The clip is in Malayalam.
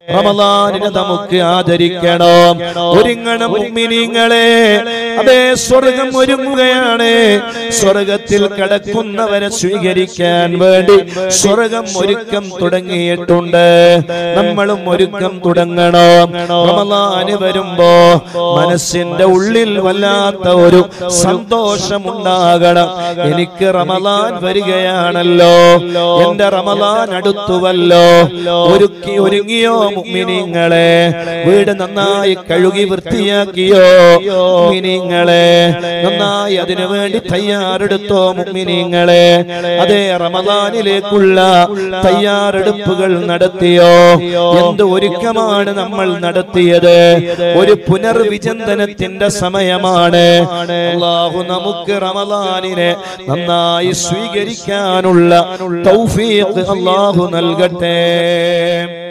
റമദാനിനെ നമുക്ക് ആദരിക്കണം ഒരുങ്ങണം മുഅ്മിനീങ്ങളെ അതേ സ്വർഗം ഒരുങ്ങുകയാണ് സ്വർഗത്തിൽ കടക്കുന്നവരെ സ്വീകരിക്കാൻ വേണ്ടി സ്വർഗം ഒരുക്കം തുടങ്ങിയിട്ടുണ്ട് നമ്മളും ഒരുക്കം തുടങ്ങണം റമദാന് വരുമ്പോ മനസ്സിന്റെ ഉള്ളിൽ വല്ലാത്ത ഒരു സന്തോഷമുണ്ടാകണം എനിക്ക് റമദാൻ വരികയാണല്ലോ എന്റെ റമദാൻ അടുത്തുവല്ലോ ഒരുക്കി ഒരുങ്ങിയോ മുഅ്മിനീങ്ങളെ വീട് നന്നായി കഴുകി വൃത്തിയാക്കിയോ മുഅ്മിനീങ്ങളെ നന്നായി അതിനു വേണ്ടി തയ്യാറെടുത്തോ മുഅ്മിനീങ്ങളെ അതേ റമദാനിലേക്കുള്ള തയ്യാറെടുപ്പുകൾ നടത്തിയോ എന്ത് ഒരുക്കമാണ് നമ്മൾ നടത്തിയത് ഒരു പുനർവിചിന്തനത്തിന്റെ സമയമാണ് അള്ളാഹു നമുക്ക് റമദാനിനെ നന്നായി സ്വീകരിക്കാനുള്ള തൗഫീഖ് അള്ളാഹു നൽകട്ടെ